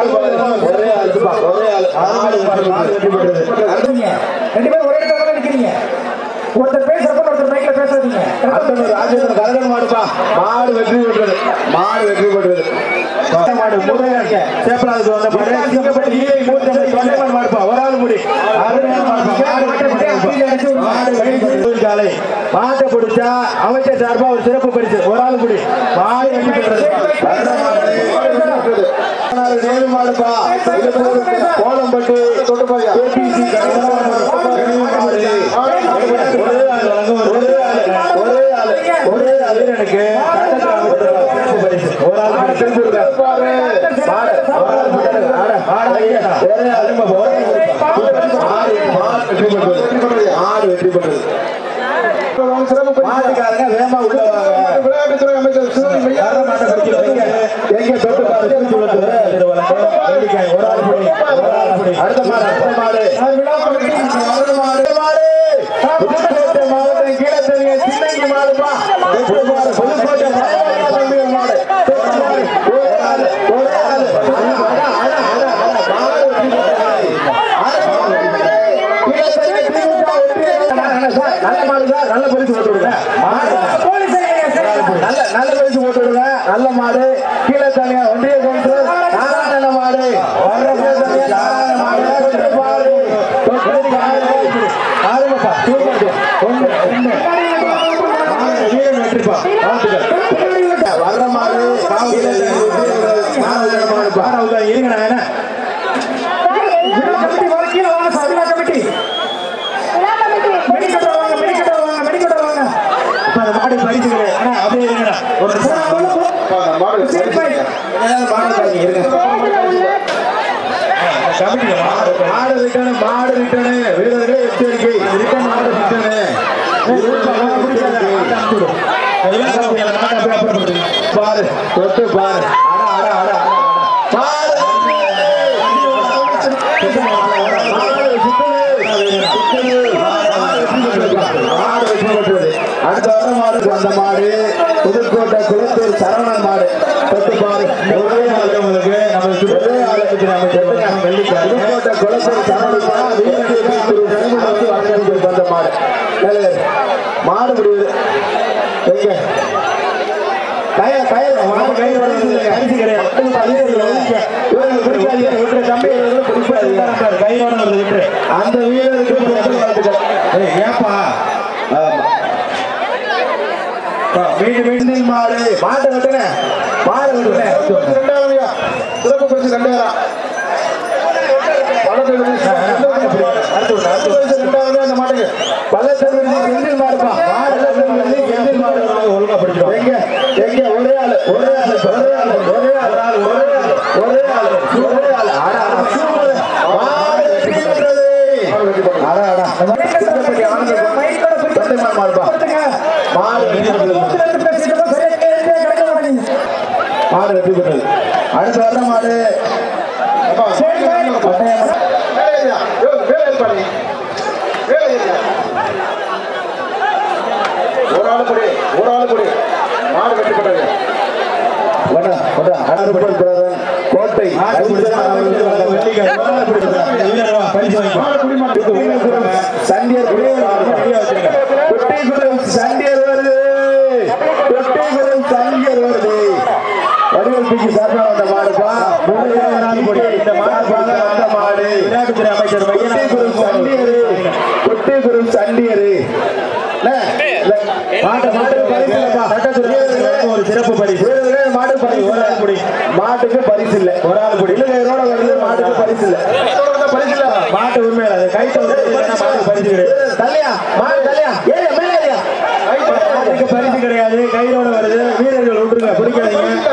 ஒரே ஆள் ஒரே ஆள் மாடு வெற்றி பெற்றது நிக்கிறீங்க. ரெண்டு பேரும் ஒரே இடத்துல தான் நிக்கிறீங்க ஒருத்தர் பேசுறப்ப ஒருத்தர் மைக்ல பேசாதீங்க அடுத்தது ராஜேந்திரன் கரகன் மாடுப்பா மாடு வெற்றி பெற்றது மாடு வெற்றி பெற்றது கொட்டை மாடு முதல் சேப்பலாதுக்கு வந்த மாடு சிங்கப்பட்டி ஈரை மூத்த தொண்டைமான் மாடுப்பா ஒரு ஆள் முடி அருமையான மாடுப்பா மாடு வெற்றி பெற்றது மாடு வெற்றி பெற்றது காலை மாட்டை பிடிச்சா அமைச்சர் சார்பா ஒரு சிறப்பு பரிசு ஒரு ஆள் முடி மாடு வெற்றி பெற்றது வர்ற மாடு பதினாறு நேரு மாடுப்பா கோலம்பட்டு ஏபிசி ஒரே ஆள் ஒரே ஆள் ஒரே ஆள் ஒரே ஆள் எனக்கு ஒரு ஆள் மட்டும் திருப்பி விடுங்க. மாடு, ஒரு ஆள் மட்டும். ஆட, ஆட, ஐயா. ஒரே ஆள் நம்ம ஒரே ஆள். மாடு, மாடு வெற்றி பெற்றது. மாடு வெற்றி பெற்றது. மாட்டுக்காரங்க வேகமா உள்ள வாங்க விளையாட்டுத்துறை அமைச்சர் சிவகங்கை யார மாட்டை பிடிக்கல. எங்க? எங்க தொட்டு பாரு, திருச்சி உள்ளத்துல திருவள்ளம். வெள்ளிக்காய், ஒரு ஆள் பிடி, ஒரு ஆள் பிடி. அடுத்த மாடு, அடுத்த மாடு. அடுத்த மாடு, மாடு. புதுக்கோட்டை மாவட்டம் கீழத்தெரிய சின்னங்கி மாடுப்பா. வெற்றி மாடு, புதுக்கோட்டை மாவட்டம் தம்பி மாடு. ஒரு ஆள், ஒரு ஆள், ஒரு ஆள். அட, அட, அட, அட, மாடு வெற்றி பெற்றது. கீழத்தெரிய திமுக வெற்றி. சார், நல்ல மாடு சார், நல்ல பரிசு போட்டு விடுங்க. மாடு. நல்ல நல்ல பரிசு போட்டு விடுங்க நல்ல மாடு கீழே தனியா ஒன்றிய கவுன்சிலர் நாராயண மாடு வர்ற தனியா நாராயண மாடு தொட்டு பாரு. தொட்டு பாரு. ஆரம்பப்பா. சூப்பர். ஒண்ணு, ரெண்டு. மாடு வீரன் வெற்றிப்பா. வாழ்த்துக்கள். வர்ற மாடு கீழே தனியா நாராயண மாடுப்பா. இருங்க நான் என்ன கமிட்டி வர கீழே வாங்க சார் விழா கமிட்டி மெடிக்கல் வாங்க மெடிக்கல் வாங்க மெடிக்கல் வாங்க இப்ப அந்த மாடு பரிசு கிடையாது அண்ணா, அப்படியே இருங்கண்ணா. ஒரு நிமிஷம். சரி, பை. ஏதாவது மாடு பாருங்க, இருங்க. கமிட்டில மாடு மாடு ரிட்டர்னு மாடு ரிட்டர்னு வீரர்களே எச்சரிக்கை ரிட்டர்ன் மாடு ரிட்டர்னு பாரு தொட்டு பாரு அட அட அட அட, அட மாடு மாடு வெற்றி அடுத்த வர மாடு அந்த மாடு புதுக்கோட்டை குளத்தூர் சரவணன் மாடு தொட்டு பாரு ஒரே ஆளு உங்களுக்கு நம்ம ஒரே ஆளுக்கு நம்ம தொட்டு வெள்ளிக்காய் புதுக்கோட்டை குளத்தூர் சரவணன் மாடு வீரர்கள் திரு சண்முகத்து வாக்களிப்பு வந்த மாடு நல்லது. மாடு முடியுது எங்க கய கய மாடு கை வளர்ந்து அரிசி கிடையாது இவர்கள் பிடிக்காதீங்க விட்டுரு தம்பி இவர்கள் பிடிக்காதீங்க கையோட வந்து விட்டுரு அந்த வீரருக்கு முதல் வாழ்த்துக்கள் ஏய், ஏப்பா ஆமா. ஆ, மீண்டு மீண்டு மாடு மாட்டை வெட்டுங்க மாடு வெட்டுங்க ரெண்டாவதுயா சிறப்பு பரிசு ரெண்டாயிரம் பணத்தை ரெண்டாவது அந்த மாட்டுக்கு பள்ளத்தூர் செந்தில் மாடுப்பா மாடு வெட்டுறது செந்தில் மாடு ஒழுங்கா பிடிக்கிறோம் எங்க எங்க ஒரே ஆளு ஒரே ஆளு ஒரே ஆளு ஒரே ஆளு ஒரே ஆளு ஒரே ஆளு ஒரே ஆளு அட அட சூப்பர் மாடு வெற்றி பெற்றது அட அட திருப்பதி ஆனந்தம் மைக்கோட பிடிக்க தொண்டைமான் மாடுப்பா கொடுத்துங்க. மாடு வெற்றி பெற்றது நூத்துல இருந்து பேசிட்டு சரியா கேள்வியே கிடைக்க மாட்டேங்குது. மாடு வெற்றி பெற்றது அடுத்து வர்ற மாடு சரி, சரி. வேலை ஏரியா யோ, வேலை ஏற்பாடு வேலை ஏரியா ஒரு ஆளு கொடு ஒரு ஆளு கொடு மாடு கட்டுப்பட்டது வட வட அருப்பல் பிரதன் கோட்டை சண்டியர் குட்டிகுளம் சண்டியர் வருது குட்டிகுளம் சண்டியர் வருது வடிவல் பிக்கு சார்பாக வந்த மாடுப்பா இந்த மாடு வந்த மாடு விளையாட்டுத்துறை அமைச்சர் குட்டிகுளம் சண்டியர் குட்டிகுளம் சண்டியர் மாட்டு மாட்டு பரிசு இல்லப்பா சட்டத்துறை ஒரு சிறப்பு பரிசு மாடு பரிசு ஒரு ஆள் குடி மாட்டுக்கு பரிசு இல்ல ஒரு ஆள் குடி இல்ல இதோட வருது மாட்டுக்கு பரிசு இல்ல பரிசு இல்ல மாட்டு உண்மையில அது கைட்டு மாட்டுக்கு பரிசு கிடையாது தள்ளியா மாடு தள்ளியா ஏறியா மேல ஏறியா மாட்டுக்கு பரிசு கிடையாது கையோட வருது வீரர்கள் விட்டுருங்க பிடிக்காதீங்க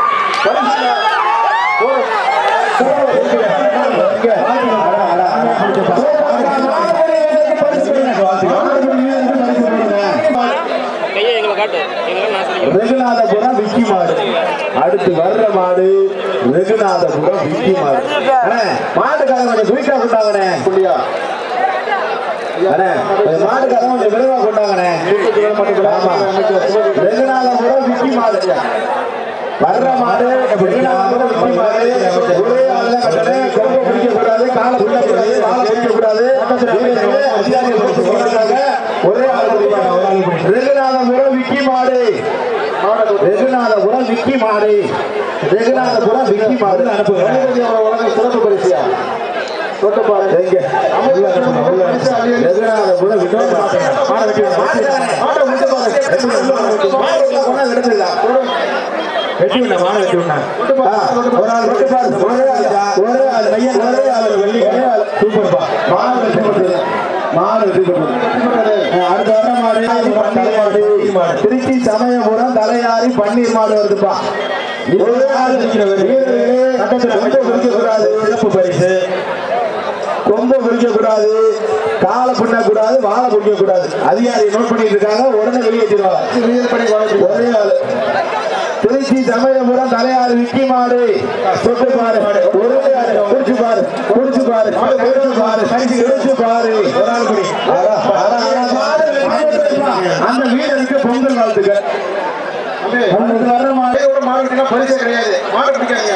கையை எங்களை காட்டு எங்களை நான் சொல்லி ரெகுநாதபுரம் விக்கி மாடு அடுத்து வர்ற மாடு ரெகுநாதபுரம் விக்கி மாடு அண்ணே, மாட்டுக்காரன் கொஞ்சம் குயிக்கா கொண்டாங்கண்ணே புள்ளியா அண்ணே கொஞ்சம் மாட்டுக்காரன் கொஞ்சம் விரைவா கொண்டாங்கண்ணே ஆமா ரெகுநாதபுரம் விக்கி மாடு வர்ற மாடு வெகுநாதபுரம் வெற்றி மாடு ஒரே ஆளுல கட்டணை கொம்பு பிடிக்க கூடாது காலை பிடிக்க கூடாது வாழை பிடிக்க கூடாது வீரர்களே, அதிகாரிகள் பிடிச்சு போறாங்க ஒரே ஆள் பிடிப்பாங்க ரெகுநாதபுரம் விக்கி மாடு ரெகுநாதபுரம் விக்கி மாடு ரெகுநாதபுரம் விக்கி மாடு அனுப்புங்க சிறப்பு பரிசியா தொட்டு பாருங்க எங்க உள்ள அனுப்புங்க, உள்ள அனுப்புங்க. ரெகுநாதபுரம் விக்கி மாடு மாடை வெட்டி விடுங்க. மாடை விட்டு பாருங்க. மாடு உள்ள போனா எடுத்துடலாம். வெட்டி விடுங்க, மாடை வெட்டி விடுங்க. ஆ, ஒரு ஆள் வெட்டி பாரு. ஒரே ஆளுடா. ஒரே ஆள். மையன் ஒரே ஆள். வெள்ளி ஒரே ஆள். சூப்பர்ப்பா. மாடு வெட்டி போட்டுருங்க. மாடு வெட்டி போட்டுருங்க. ஆ, அடுத்த வர மாடு பன்னீர் மாடு. திருச்சி சமயபுரம் தலையாரி பன்னீர் மாடு வருதுப்பா ஒரே ஆள் வீரர்களே, கொம்பு பிடிக்கக்கூடாது. சிறப்பு பரிசு கொம்பு பிடிக்க கூடாது காலை பின்ன கூடாது வாழை பிடிக்க கூடாது அதிகாரி நோட் பண்ணிட்டு இருக்காங்க உடனே வெளியேற்றிடுவாங்க ஒரே ஆளு திருச்சி சமயபுரம் தலையாறு விக்கி மாடு தொட்டு பாரு ஒரே ஆளு குடிச்சு பாரு குடிச்சு பாரு குடிச்சு பாரு குடிச்சு பாரு ஒரு ஆள் குடி அடா, அடா, அடா, மாடு வெற்றி பெற்றிருப்பா. அந்த வீரருக்கு பொங்கல் வாழ்த்துக்கள் அந்த வர்ற மாடு கூட மாடு கட்டினா பரிசே கிடையாது மாடு பிடிக்காதீங்க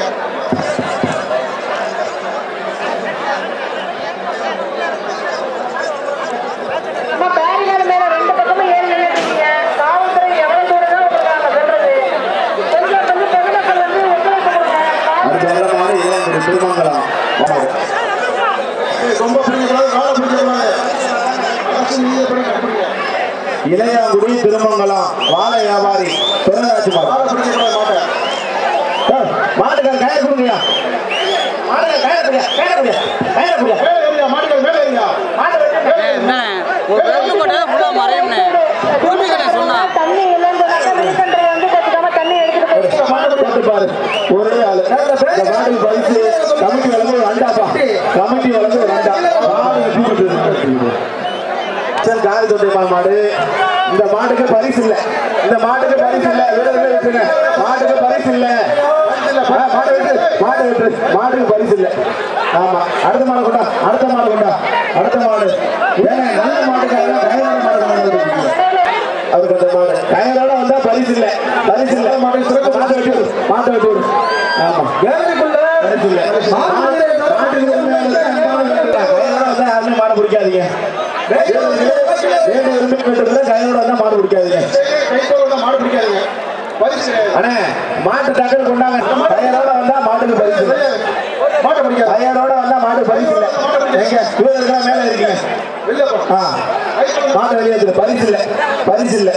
அம்மா, பேரிகார்டு மேல ரெண்டு பக்கமும் ஏறி நின்னுட்டீங்க. காவல்துறை எவ்வளவு தூரம் தான் விட்டுருக்காங்க சொல்றது? கொஞ்சம் கொஞ்சம் பொதுமக்கள் வந்து ஒத்துழைப்பு கொடுங்க. அடுத்த வர்ற மாடு இளைஞர் திருமங்கலம் மாடு. ஏய், ரொம்ப பிடிக்கக்கூடாது மாடு பிடிக்கக்கூடாது அரசு நீதியை படி கட்டுறீங்க இளையாங்குடி திருமங்கலம் வாழை வியாபாரி திருநராட்சி மாடு மாடு பிடிக்கக்கூடாது மாட்டை ஏய், மாட்டுக்கார கயிறு கொடுங்கய்யா மாட்டுக்கார கயிறு கொடுங்க கயிறு கொடுங்க கயிறு கொடுங்க மேலே ஏறியா மாடுகள் மேலே ஏறியா மாட்டு வெட்டு என்னண்ணே ஒரு வெள்ளு கொட்டை ஃபுல்லாக மறையும்ண்ணே பூமி கடை சொன்னா தண்ணி இல்லைன்னு சொன்னாக்க வெளிக்கன்றை வந்து கொட்டிக்காம தண்ணி எடுத்துட்டு போயிட்டு மாட்டு போட்டு பாரு ஒரே ஆளு இந்த மாட்டுக்கு பரிசு கமிட்டி வழங்க ஒரு அண்டாப்பா கமிட்டி வழங்க ஒரு அண்டா மாடு வெட்டி போட்டுருது. சரி காரி தொட்டை மாடு இந்த மாட்டுக்கு பரிசு இல்ல இந்த மாட்டுக்கு பரிசு இல்ல வீரர்களே விட்டுருங்க மாட்டுக்கு பரிசு இல்ல ஆ, மாடு வெட்டு மாடு வெட்டு மாட்டுக்கு பரிசு இல்ல ஆமா அடுத்த மாடு கொண்டா அடுத்த மாடு கொண்டா அடுத்த மாடு ஏன்னா நல்ல மாட்டுக்காக கயிறான மாடு கொண்டு வந்து அவருக்கு அந்த மாடு கயிறோட வந்தா பரிசு இல்ல பரிசு இல்ல மாட்டு சிறப்பு மாட்டை வெட்டி விடு மாட்டை வெட்டி விடு ஆமா கேரளிக்குள்ள பரிசு இல்ல மாட்டு மாட்டுக்கு உண்மையானது அன்பான வேண்டுதல். கயிறோட வந்தா யாருமே மாடை பிடிக்காதீங்க வேண்டு விரும்பி கேட்டதுல கயிறோட வந்தா மாடு பிடிக்காதீங்க கைப்போல் வந்தா மாடு பிடிக்காதீங்க பரிசு கிடையாது அண்ணே மாட்டு டக்குனு கொண்டாங்க கயிறோட வந்தா மாட்டுக்கு பரிசு இல்ல மாட்டை பிடிக்காது கயிறோட வந்தா மாட்டு பரிசு இல்ல எங்க வீரர்களா மேல இருக்கீங்க வெளியே போ ஆ மாட்டு வெளியே பரிசு இல்ல பரிசு இல்ல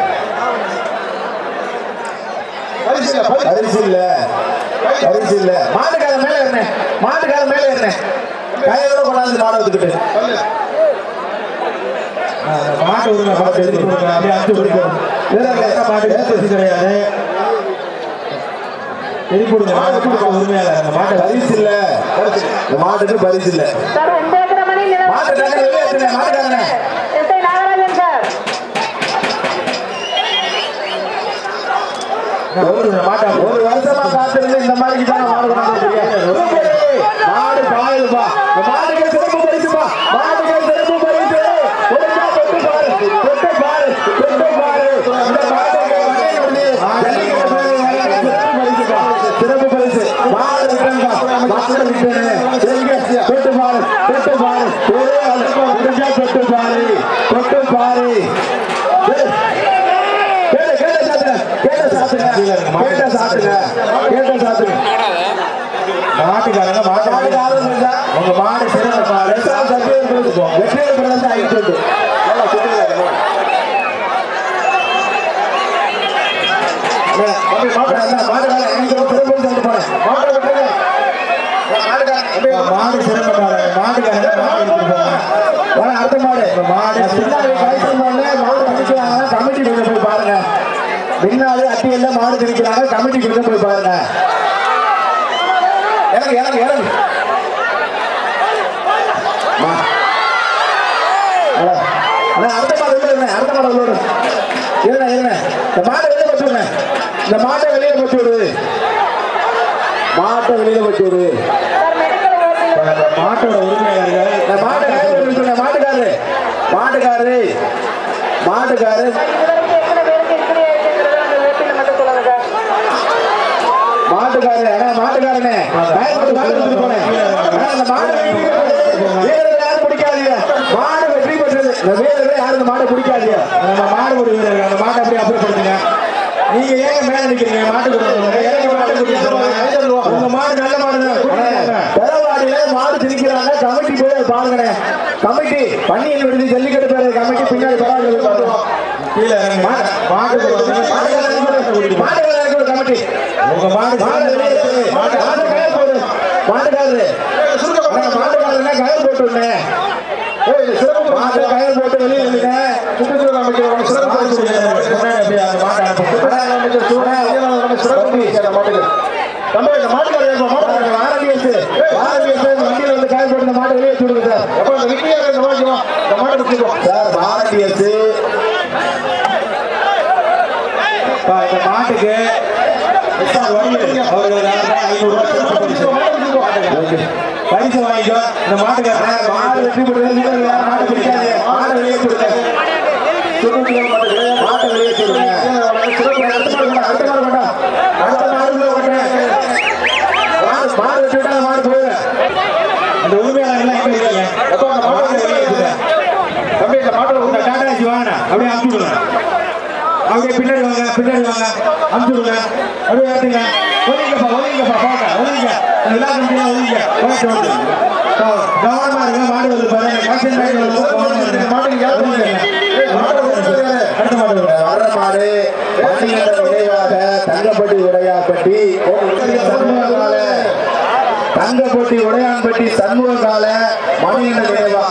பரிசு இல்லை பரிசு பரிசு இல்ல பரிசு இல்ல மாட்டுக்கார மேல ஏறினேன் மாட்டுக்கார மேல ஏறினேன் கையோட கொண்டாந்து மாடை வந்துக்கிட்டு பல்லு. மாட்டு உரிமை பார்த்து எழுதி கொடுங்க அப்படியே அடிச்சு பிடிக்கும் வீரர்களே மாட்டுக்கு பரிசு கிடையாது எழுதி கொடுங்க மாட்டு உரிமையாளர் அந்த மாட்டை பரிசு இல்ல இந்த மாட்டுக்கு பரிசு இல்ல சார் ஒன்பது ஏக்கரை மணி நிலம் மாட்டு டக்குனு வெளியே ஏத்துங்க, மாட்டுக்காரனே. எஸ்ஐ நாகராஜன் சார் ஒரு மாட்டா ஒரு வருஷமா காத்திருந்து இந்த மாதிரி தான் மாடு கொண்டாந்து மாடு பாயுதுப்பா இந்த மாடுக்கு சிறப்பு பரிசுப்பா மாடுக்கு சிறப்பு பரிசு ஒழுங்கா தொட்டு பாரு தொட்டு பாரு தொட்டு பாரு இந்த மாட்டுக்கு வந்து ஜல்லிக்கட்டு போய் சிறப்பு பரிசுப்பா சிறப்பு பரிசு மாடு விட்டேன்பா மாடு விட்டேன் எங்க தொட்டு பாரு தொட்டு பாரு ஒரே ஆளு ஒழுங்கா தொட்டு பாரு தொட்டு பாரு கேட்ட கேட்ட சாத்துங்க கேட்ட சாத்துங்க கேட்ட சாத்துங்க கேட்ட சாத்துங்க மாட்டுக்காரங்க மாட்டுக்காரங்க இருந்தா உங்க மாடு சிறந்த மாடு வெற்றியை பிறந்த ஐந்து நல்லா சுத்திடுறாரு மாட்டுக்காரன் எனக்கு சிறப்பு சொல்லிட்டு போனேன் மாட்டை விட்டுருங்க மாடு சிறந்த மாடு மாட்டுக்காரங்க வர அடுத்த மாடு மாடு பின்னாடி வயசு மாடு மாடு கமிக்கிறாங்க கமிட்டி கிட்ட போய் பாருங்க பின்னாடி அட்டியல்ல மாடு திணிக்கிறாங்க கமிட்டி கிட்ட போய் பாருங்க இறங்கு இறங்கு இறங்கு மா. அட, அண்ணா, அடுத்த மாடு வெளியே இருங்க அடுத்த மாடு உள்ளோடு இருங்க இருங்க இந்த மாட்டை வெளியே வச்சு விடுங்க இந்த மாட்டை வெளியே வச்சு விடு மாட்டை வெளியில வச்சு விடு சார் மெடிக்கல் ஓபி இந்த மாட்டோட உரிமையாளர்கள் இந்த மாட்டுக்காரரு மாட்டுக்காரரு மாட்டுக்காரரு மாட்டுக்காரரு இதுவரைக்கும் எத்தனை பேருக்கு இன்ஜுரி ஆயிடுச்சுங்கிறத அந்த ஓபியில் மட்டும் சொல்லுங்க சார் மாடு எடுத்துட்டு போனேன் ஆனா, அந்த மாடு வெற்றி பெற்றது. வீரர்கள் யாரும் பிடிக்காதீங்க மாடு வெற்றி பெற்றது இந்த வீரர்கள் யாரும் இந்த மாடை பிடிக்காதீங்க நம்ம மாடு ஒரு வீரர்கள் அந்த மாட்டை அப்படியே அப்புறப்படுத்துங்க நீங்க ஏன் மேல நிக்கிறீங்க மாட்டு இறங்கி மாட்டு கொடுத்துருவாங்க உங்க மாடு நல்ல மாடு தான் பெறவாடியில மாடு திணிக்கிறாங்க கமிட்டி போய் அதை பாருங்கண்ணே கமிட்டி பன்னியல் விடுதி ஜல்லிக்கட்டு பேர் கமிட்டி பின்னாடி பரவாயில்ல பார்த்துருவோம் கீழே இறங்க. மாடு மாடு மாடு ஒரு கமிட்டி உங்க மாடு மாடு மாடு மாடு கயிறு போடு மாட்டுக்காரரு ஆனா, மாட்டுக்காரருன்னா கயிறு போட்டு விடுங்க. ஏய், இது சிறப்பு மாட்டு கயிறு போட்டு வெளியே விடுங்க. சுற்றுச்சூழல் அமைச்சர் உங்க சிறப்பு பரிசு கொடுங்க. முன்னாடி அப்படியே அந்த மாட்டை அனுப்புங்க. சுற்றுச்சூழல் அமைச்சர் சூழல் நம்ம சிறப்பு பரிசு அந்த மாட்டுக்கு. தம்பி, இந்த மாட்டுக்காரர் ஏறுப்பா, மாட்டுக்காரர் ஆரோக்கியம் சார். ஆரோக்கியம் சார், இந்த வண்டியில வந்து கயிறு போட்டு இந்த மாட்டை வெளியே வச்சு விடுங்க சார். எப்பா, இந்த விக்கியார் இந்த மாட்டுக்கு வா. இந்த மாட்டை விட்டுக்கோ. சார் பாரதியஸ் பா, இந்த மாட்டுக்கு சார், வடிவேல் அவர்களுக்கு ஐநூறு ரூபாய் சிறப்பு பரிசு. பரிசு வாங்கிக்கோ இந்த மாட்டுக்கு மாடு வெற்றி பெற்றது வீரர்கள் யாரும் மாடு பிடிக்காது மாடு வெளியே கொடுங்க மாட்டை வெளியே கொடுங்க அடுத்த மாடு கொண்டா, அடுத்த மாடு கொண்டா. அடுத்த மாடுக்குள்ள கொண்டா. மாடு மாடு வெட்டி விட்டா அந்த மாடு போயிடும் அந்த உரிமையாளர் எல்லாம் எங்க இருக்காங்க அப்போ அந்த மாட்டை வெளியே கொடுங்க தம்பி இந்த மாட்டை உங்க டாடா ஏசி வாங்கினா அப்படியே அமுச்சு விடுங்க அப்படியே பின்னாடி வாங்க பின்னாடி வாங்க அமுச்சு விடுங்க அப்படியே ஏற்றுங்க ஒதுங்கப்பா ஒதுங்கப்பா பாக்க ஒதுங்க எல்லா கம்பெனியும் ஒதுங்க ஓகே ஓகே ஓ, கவனமா இருங்க மாடு வந்து பாருங்க காசன் பேக் வந்து கவனமா இருங்க மாட்டுக்கு யாரும் அடுத்த மாடு வர மாடு வண்டிகள நினைவாக தங்கப்பட்டி உடையாப்பட்டி சண்முககால தங்கப்பட்டி உடையான்பட்டி சண்முககால மணிகண்ட நினைவா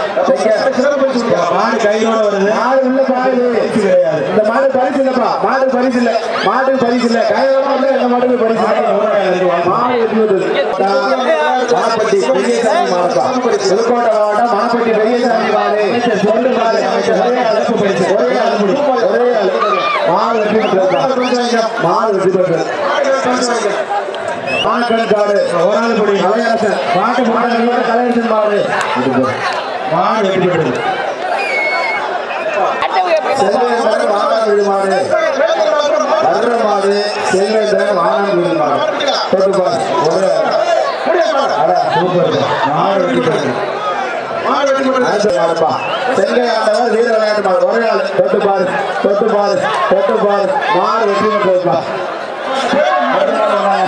மாடு கையோட வருது மாடு உள்ள மாடு கிடையாது இந்த மாடு பரிசு இல்லப்பா மாடு பரிசு இல்ல மாடு பரிசு இல்ல கையோட வந்து இந்த மாடுக்கு பரிசு இல்ல. மாடு வெற்றி பெற்றது. மானப்பட்டி பெரியசாமி மாடுப்பா புதுக்கோட்டை மாவட்டம் மானப்பட்டி பெரியசாமி மாடு தொண்டு மாடு ஒரே ஆள் பரிசு. ஒரே ஆள் ஒரே ஆள் மாடு வெற்றி பெற்றது மாடு வெற்றி பெற்றது மானக்கணக்காடு ஒரு ஆள் படி கலையரசன் மாட்டு மாடு கலையரசன் மாடு மாடு வெற்றி பெற்றது செல்வேந்திரன் வானம் விழுமாடு வர்ற மாடு செல்வேந்திரன் வானம் விழுமாடு தொட்டு பாரு ஒரு அட சூப்பர் மாடு வெற்றி பெற்றது அடுத்த மாடுப்பா செங்கை ஆண்டவர் வீர விளையாட்டு மாடு ஒரே ஆள் தொட்டு பாரு தொட்டு பாரு தொட்டு பாரு மாடு வெற்றி பெற்றதுப்பா அடுத்த மாடு வாங்க.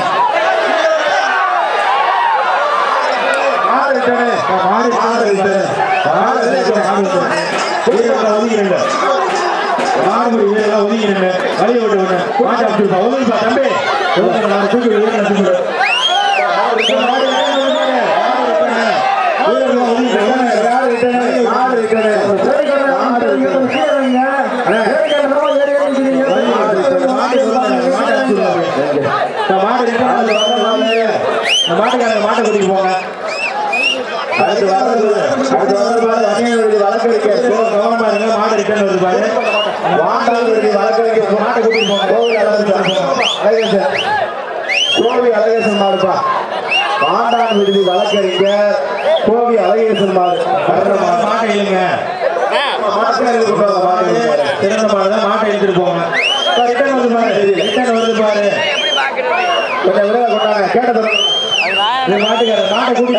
மாடு விட்டனே மாடு மாடு விட்டனே மாடு விட்டனே மாடு விட்டனே வீரர்கள் ஒதுங்கிருங்க மாடுபடி வீரர்கள் ஒதுங்கிருங்க வழியை விட்டு விட்டு மாட்டை அடிச்சுப்பா ஒதுங்கிப்பா தம்பி ஒதுங்க நான் தூக்கி வீரனை தூக்கி விடு. மாடு விட்டனே, மாடு விட்டனே, மாடு விட்டனே. வீரர்கள் ஒதுங்கிருங்க. மாடு விட்டனே, மாடு விட்டனே. மாடு விட்டனே. அண்ணே. மாடு விட்டனே, மாடு விட்டனே, மாட்டை அடிச்சுடுவாங்க. இந்த மாடு விட்டனே, அது வரணும். இந்த மாட்டுக்காரங்க மாட்டை கூட்டிட்டு போங்க அடுத்து வர்றது அடுத்து வர்றது பாரு அணியனுடைய வழக்கறிக்கை கவனமா இருங்க மாடு ரிட்டர்ன் வருது பாரு வாண்டாளுடைய வழக்கறிக்கை மாட்டை கூட்டிட்டு போங்க கோவில் அழகேசன் அழகேசன் கோவி அழகேசன் மாடுப்பா வாண்டான் விடுதி வழக்கறிஞர் கோவி அழகேசன் மாடு வர்ற மாடு மாட்டை இல்லைங்க மாட்டை இழுத்து போங்க மாடு சிறந்த மாடு தான் மாட்டை இழுத்துட்டு போங்க ரிட்டர்ன் வருது பாரு ரிட்டர்ன் வருது பாரு கொஞ்சம் விரைவாக கொண்டாங்க கேட்டது இந்த மாட்டுக்கார மாட்டை கூட்டிட்டு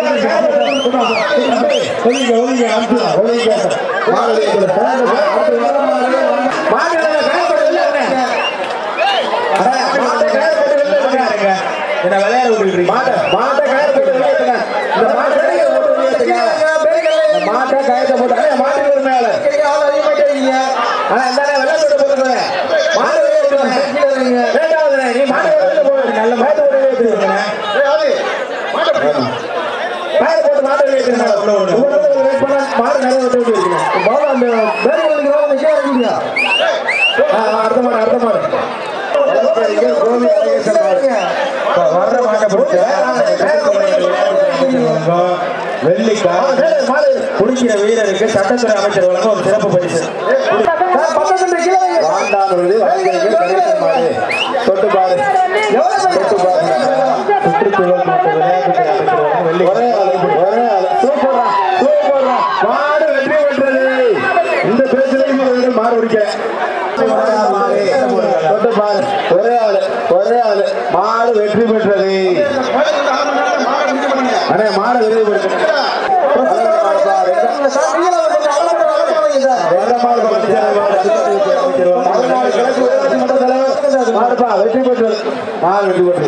ஒதுங்க ஒதுங்க அனுப்பு ஒதுங்க மாடு என்ன விளையாட விட்டுருக்கீங்க மாட்டை மாட்டை கயிறு போட்டு வெளியேற்றுங்க இந்த மாட்டை கயிறு போட்டு வெளியேற்றுங்க இந்த மாட்டை கயிறை போட்டு அண்ணே, மாட்டுக்கு ஒரு மேல ஆனா இந்த விளையாட்டு போட்டுருங்க மாடு வெளியேற்றுங்க வேண்டாவதுண்ணே நீ மாட்டை வெளியில போடு நல்ல மாட்டை போட்டு வெளியேற்றுங்க கயிறு போட்டு மாட்டை வெளியேற்றுங்க உங்களுக்கு வெயிட் பண்ண மாடு நிறைய விட்டு விட்டுருக்கீங்க பாபா அந்த பேருக்கு நிற்க ஆ, அடுத்த மாடு அடுத்த மாடு வழக்கறிஞர் கோவி அழகேசன் மாடு. இப்ப வர்ற மாட்டை பிடிச்ச வெள்ளிக்கா குடிக்கிற வீரருக்கு சட்டத்துறை அமைச்சர் வழங்க ஒரு சிறப்பு பரிசு வாண்டானவர்களே வழக்கறிஞர் கணேசன் மாடு தொட்டு பாரு தொட்டு பாரு சுற்றுச்சூழல் மற்றும் விளையாட்டுத்துறை அமைச்சர் வழங்க வெள்ளி ஒரே ஆளு ஒரே ஆளு சூப்பர்ரா சூப்பர்ரா மாடு வெற்றி பெற்றது இந்த பேச்சுலையும் மாடு பிடிக்க தொட்டு பாரு ஒரே ஆளு ஒரே ஆளு மாடு வெற்றி பெற்றது மாடுப்பா வெற்றி பெற்று மாடு வெற்றி பெற்று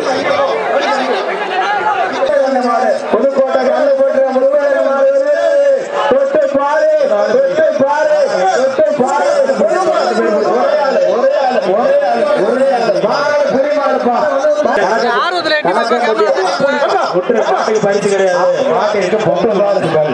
அந்த மாடு புதுக்கோட்டை கல்லு போட்டு முழுமையான மாடு தொட்டு பாரு தொட்டு பாரு தொட்டு பாரு ஒரே ஆளு ஒரே ஆளு ஒரே ஆளு ஒரே ஆளு மாடு பெரிய மாடுப்பா ஆர்வத்துல எட்டி கணக்கு பார்க்க விட்டுரு மாட்டுக்கு பரிசு கிடையாது மாட்டு இருக்க பொம்பளை மாடு பாரு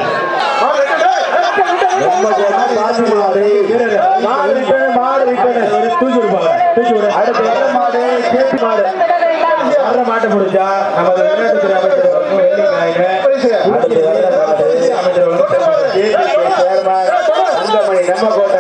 ரொம்ப பேரா பாசி மாடு மாடு விற்பனை மாடு விற்பனை தூக்கி விடுப்பாங்க தூக்கி விடு அடுத்து வர மாடு கேப்பி மாடு வர்ற மாட்டை முடிஞ்சா நம்ம அதை விளையாட்டுத்துறை அமைச்சர் வந்து வெள்ளிக்கிழமை அடுத்து வர்ற மாடு அமைச்சர் வந்து சேர்மான் தங்கமணி நம்ம கோட்டை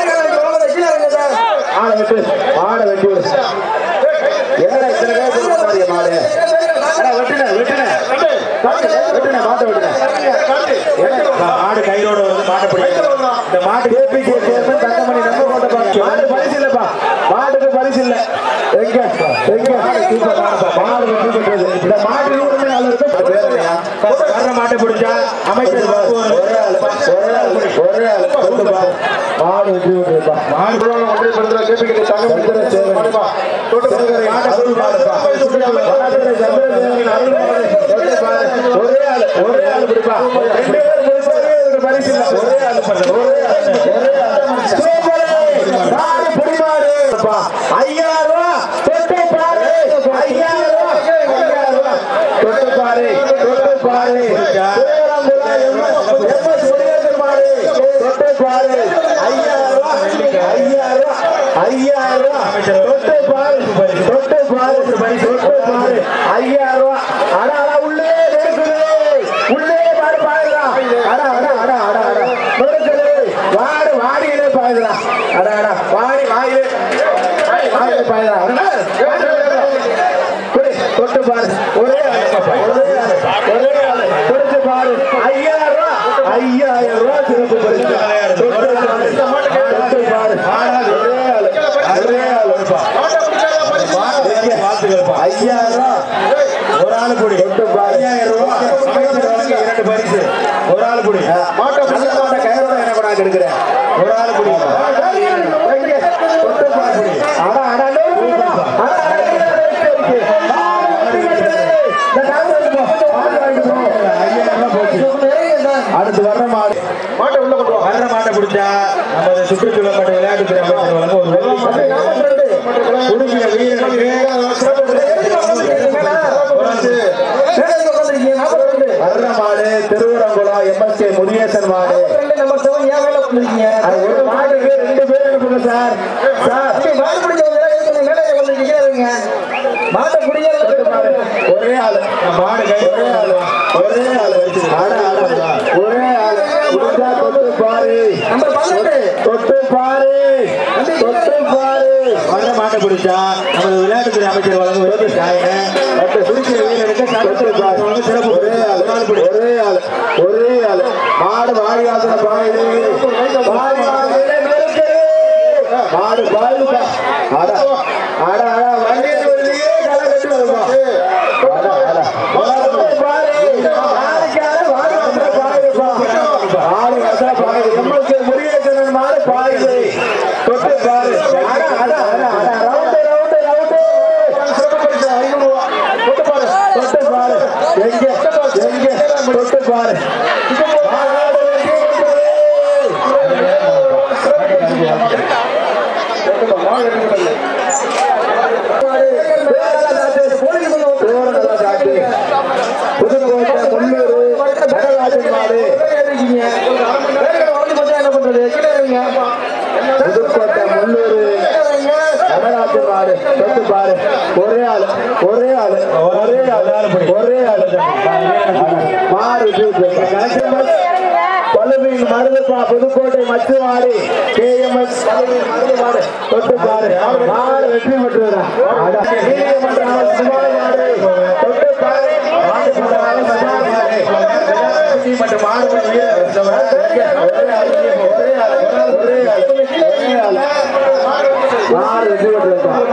ஆளை வெட்டு மாடை வெட்டி விடு என்னடா இத்தனை பேர் போடுறாரு மாடு அடா வெட்டுன வெட்டுன வெட்டுன மாட்டை வெட்டுன மாடு கையோட வந்து மாட்டை பிடிக்கும் இந்த மாட்டு ஏபிகே சேர்மன் தங்கமணி நம்ம கோட்டை பாரு. மாடு பரிசு இல்லப்பா மாட்டுக்கு பரிசு இல்ல எங்க எங்க சூப்பர் மாடுப்பா மாடு வெற்றி பெற்றது இந்த மாட்டு நூறுமே ஆள் இருக்கு பேரையா வர்ற மாட்டை பிடிச்சா அமைச்சர் ஒரே ஆள் ஒரே ஆள் ஒரே ஆள் கொண்டு பா மாடு வெற்றி பெற்றதுப்பா மாடு ஒன்றே பண்ற கேபிகே தங்கமணி சேர்மன் மாட்டை சொல்லு பாருப்பா வடதுறை சந்திரசேகரன் அருள் மாடு தொட்டு பாரு. ஒரே ஆள் ஒரே ஆள் பிடிப்பா ரெண்டு பேர் பிடிச்சாலே இதுக்கு பரிசு இல்ல ஒரே ஆள் பண்ற ஒரே ஆள் ஒரே ஆள் சூப்பர் மாடு புடி மாடு அப்பா, ஐயாயிரம் ரூபாய் தொட்டு பாரு ஐயாயிரம் ரூபாய் ஐயாயிரம் ரூபாய் தொட்டு பாரு தொட்டு பாரு Cherangulam M S M S Murugesan மாடு தொட்டு பாரு ஐயாயிரம் ரூபாய் ஐயாயிரம் ரூபாய் ஐயாயிரம் ரூபாய் தொட்டு பாரு தொட்டு பாரு தொட்டு பாரு ஐயாயிரம் ரூபாய் அட அட உள்ளே இருக்குது உள்ளே மாடு பாயுதா அட அட அட அட அட நொறுக்குது வாடு வாடியிலே பாயுதுடா அட அட வாடி வாயிலே வாயிலே பாயுதா குடி தொட்டு பாரு ஒரே ஆளு பாப்பா, ஒரே ஆளு ஒரே ஆளு தொட்டு பாரு ஐயாயிரம் ரூபாய் ஐயாயிரம் ரூபாய் சிறப்பு பரிசு தொட்டு பாரு தொட்டு பாரு ஒரே ஆளு ஒரே ஆளு வாழ்த்துக்கள்ப்பா ஐயாயிரம் ரூபாய் ஒரு ஆளு கூடி தொட்டு பாரு ஐயாயிரம் ரூபாய் அமைச்சர் வழங்க இரண்டு பரிசு ஒரு ஆளு கூடி மாட்டை நல்ல மாட்டை கயிறோட என்ன கொண்டாந்து எடுக்கிறேன் ஒரு ஆளு கூடி தொட்டு பாரு கூடி அட அட அட, அட, அட, அடுத்து வர்ற மாடு மாட்டை உள்ள கொண்டு வா. வர்ற மாட்டை பிடிச்சா நம்ம சுற்றுச்சூழல் மாட்டு விளையாட்டுத்துறை அமைச்சர் வழங்க ஒரு வெள்ளி பதக்கம். உடுப்பிய வீரனுக்கு வர்ற மாடு திருவரங்குளம் எம்எஸ்கே முருகேசன் மாடு அது ஒரு மாடுக்கு ரெண்டு பேர் அனுப்புங்க சார் சார் ஒரே ஆளு மாடு கை ஒரே ஆளு ஒரே ஆளு ஆட ஆட ஒரே ஆளு முடிஞ்சா தொட்டு பாரு தொட்டு பாரு தொட்டு பாரு வர்ற மாட்டை பிடிச்சா நமது விளையாட்டுத்துறை அமைச்சர் வழங்கும் விருது சாயின மற்ற சுருக்கிற வீரருக்கு தொட்டு பாரு சிறப்பு ஒரே ஆளு ஒரே ஆளு ஒரே ஆளு மாடு வாடி ஆசன பாயுது மாடு வாசல்ல நெருக்குது. மாடு பாயுதுப்பா அட அட அட வண்டியில் வருதியே களை கட்டி வருமா அட அட மாடு பாரு யாருக்கார வாடி ஆசன பாயுதுப்பா மாடு ஆசன பாயுது எம்எஸ்கே முருகேசன் மாடு பாயுது தொட்டு பாரு அட அட அட அட ரவுண்டு ரவுண்டு ரவுண்டு தொட்டு பாரு தொட்டு பாரு எங்க எங்க தொட்டு பாரு மாடு வெற்றி பெற்றது. புதுக்கோட்டை முன்னூறு நடராஜன் மாடு புதுக்கோட்டை முன்னூறு நடராஜன் மாடு தொட்டு பாரு ஒரே ஆளு ஒரே ஆளு ஒரே ஆளு ஒரே ஆளு மாடு பழுவின் மருதுப்பா புதுக்கோட்டை மச்சுவாடி கேஎம்எஸ் பழுவின் மருது மாடு தொட்டு பாரு மாடு வெற்றி பெற்றுவதா சுமார் மாடு தொட்டு பாரு மாடு சுமார் மாடு மற்றும் மாடு ஒரே ஆளு ஒரே ஆளு ஒரே ஆளு